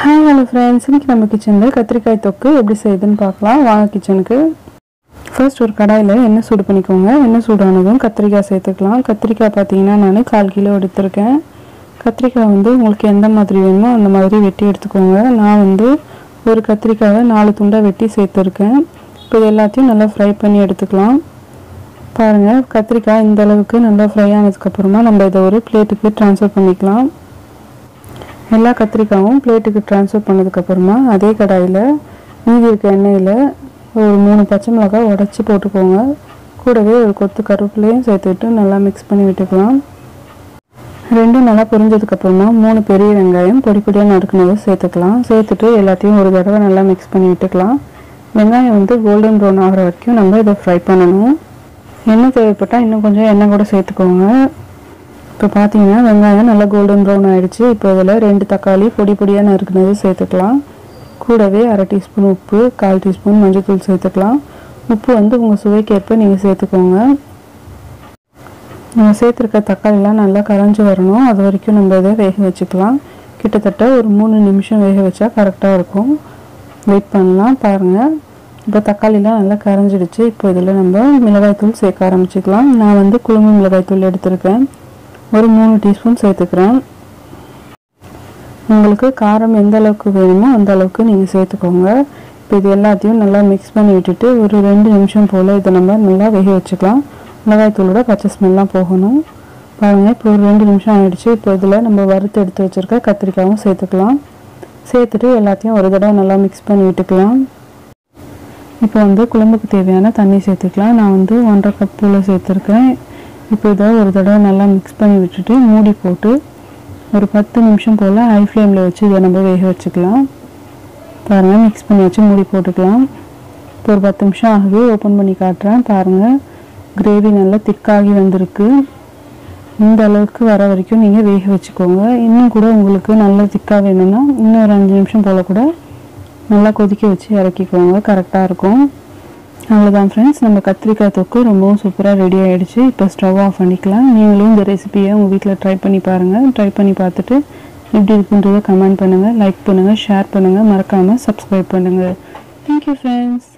hi hello friends இன்னைக்கு நம்ம கிச்சனில் கத்திரிக்காய் தொக்கு எப்படி செய்யுதுன்னு பார்க்கலாம் வாங்க கிச்சனுக்கு ஃபர்ஸ்ட் ஒரு கடாயில் எண்ணெய் சூடு பண்ணிக்கோங்க எண்ணெய் சூடானதும் கத்திரிக்காய் சேர்த்துக்கலாம் கத்திரிக்காய் பார்த்தீங்கன்னா நான் கால் கிலோ எடுத்திருக்கேன் கத்திரிக்காய் வந்து உங்களுக்கு எந்த மாதிரி வேணுமோ அந்த மாதிரி வெட்டி எடுத்துக்கோங்க நான் வந்து ஒரு கத்திரிக்காயை நாலு துண்டாக வெட்டி சேர்த்துருக்கேன் இப்போ இது எல்லாத்தையும் நல்லா ஃப்ரை பண்ணி எடுத்துக்கலாம் பாருங்கள் கத்திரிக்காய் இந்த அளவுக்கு நல்லா ஃப்ரை ஆனதுக்கப்புறமா நம்ம இதை ஒரு பிளேட்டுக்கு ட்ரான்ஸ்ஃபர் பண்ணிக்கலாம் எல்லா கத்திரிக்காயும் பிளேட்டுக்கு ட்ரான்ஸ்ஃபர் பண்ணதுக்கப்புறமா அதே கடாயில் மீதி இருக்க எண்ணெயில் ஒரு மூணு பச்சை மிளகாய் உடச்சி போட்டுக்கோங்க கூடவே ஒரு கொத்து கருவேப்பிலையும் சேர்த்துட்டு நல்லா மிக்ஸ் பண்ணி விட்டுக்கலாம் ரெண்டும் நல்லா பொரிஞ்சதுக்கப்புறமா மூணு பெரிய வெங்காயம் பொடி பொடியாக நறுக்குனதை சேர்த்துக்கலாம் சேர்த்துட்டு எல்லாத்தையும் ஒரு தடவை நல்லா மிக்ஸ் பண்ணி விட்டுக்கலாம் வெங்காயம் வந்து கோல்டன் ப்ரௌன் ஆகிற வரைக்கும் நம்ம இதை ஃப்ரை பண்ணணும் எண்ணெய் தேவைப்பட்டால் இன்னும் கொஞ்சம் எண்ணெய் கூட சேர்த்துக்கோங்க இப்போ பார்த்தீங்கன்னா வெங்காயம் நல்லா கோல்டன் ப்ரௌன் ஆயிடுச்சு இப்போ இதில் ரெண்டு தக்காளி பொடி பொடியாக நறுக்குனது சேர்த்துக்கலாம் கூடவே அரை டீஸ்பூன் உப்பு கால் டீஸ்பூன் மஞ்சள்தூள் சேர்த்துக்கலாம் உப்பு வந்து உங்கள் சுவைக்கேற்ப நீங்கள் சேர்த்துக்கோங்க நம்ம சேர்த்துருக்க தக்காளிலாம் நல்லா கரைஞ்சி வரணும் அது வரைக்கும் நம்ம இதை வேக வச்சுக்கலாம் கிட்டத்தட்ட ஒரு மூணு நிமிஷம் வேக வச்சா கரெக்டாக இருக்கும் வெயிட் பண்ணலாம் பாருங்கள் இப்போ தக்காளிலாம் நல்லா கரைஞ்சிடுச்சு இப்போ இதில் நம்ம மிளகாய்த்தூள் சேர்க்க ஆரம்பிச்சுக்கலாம் நான் வந்து குழம்பு மிளகாய்த்தூள் எடுத்திருக்கேன் ஒரு மூணு டீஸ்பூன் சேர்த்துக்கிறேன் உங்களுக்கு காரம் எந்த அளவுக்கு வேணுமோ அந்த அளவுக்கு நீங்கள் சேர்த்துக்கோங்க இப்போ இது எல்லாத்தையும் நல்லா மிக்ஸ் பண்ணி விட்டுட்டு ஒரு ரெண்டு நிமிஷம் போல் இதை நம்ம நல்லா வேக வச்சுக்கலாம் மிளகாய்த்தூளோட பச்சை ஸ்மெல்லாம் போகணும் பாருங்கள் இப்போ ஒரு ரெண்டு நிமிஷம் ஆகிடுச்சு இப்போ இதில் நம்ம வறுத்து எடுத்து வச்சுருக்க கத்திரிக்காயும் சேர்த்துக்கலாம் சேர்த்துட்டு எல்லாத்தையும் ஒரு தடவை நல்லா மிக்ஸ் பண்ணி விட்டுக்கலாம் இப்போ வந்து குழம்புக்கு தேவையான தண்ணி சேர்த்துக்கலாம் நான் வந்து ஒன்றரை கப் போல் சேர்த்துருக்கேன் இப்போ இதை ஒரு தடவை நல்லா மிக்ஸ் பண்ணி விட்டுட்டு மூடி போட்டு ஒரு பத்து நிமிஷம் போல் ஹை ஃப்ளேமில் வச்சு இதை நம்ம வேக வச்சுக்கலாம் பாருங்கள் மிக்ஸ் பண்ணி வச்சு மூடி போட்டுக்கலாம் இப்போ ஒரு பத்து நிமிஷம் ஆகுது ஓப்பன் பண்ணி காட்டுறேன் பாருங்கள் கிரேவி நல்லா திக்காகி வந்திருக்கு இந்த அளவுக்கு வர வரைக்கும் நீங்கள் வேக வச்சுக்கோங்க இன்னும் கூட உங்களுக்கு நல்லா திக்காக வேணும்னா இன்னும் ஒரு அஞ்சு நிமிஷம் போல் கூட நல்லா கொதிக்க வச்சு இறக்கிக்கோங்க கரெக்டாக இருக்கும் அவ்வளோதான் ஃப்ரெண்ட்ஸ் நம்ம கத்திரிக்காய் தொக்கு ரொம்பவும் சூப்பராக ரெடி ஆகிடுச்சு இப்போ ஸ்டவ் ஆஃப் பண்ணிக்கலாம் நீங்களும் இந்த ரெசிபியை உங்கள் வீட்டில் ட்ரை பண்ணி பாருங்கள் ட்ரை பண்ணி பார்த்துட்டு எப்படி இருக்குன்றதை கமெண்ட் பண்ணுங்கள் லைக் பண்ணுங்கள் ஷேர் பண்ணுங்கள் மறக்காமல் சப்ஸ்கிரைப் பண்ணுங்கள் தேங்க்யூ ஃப்ரெண்ட்ஸ்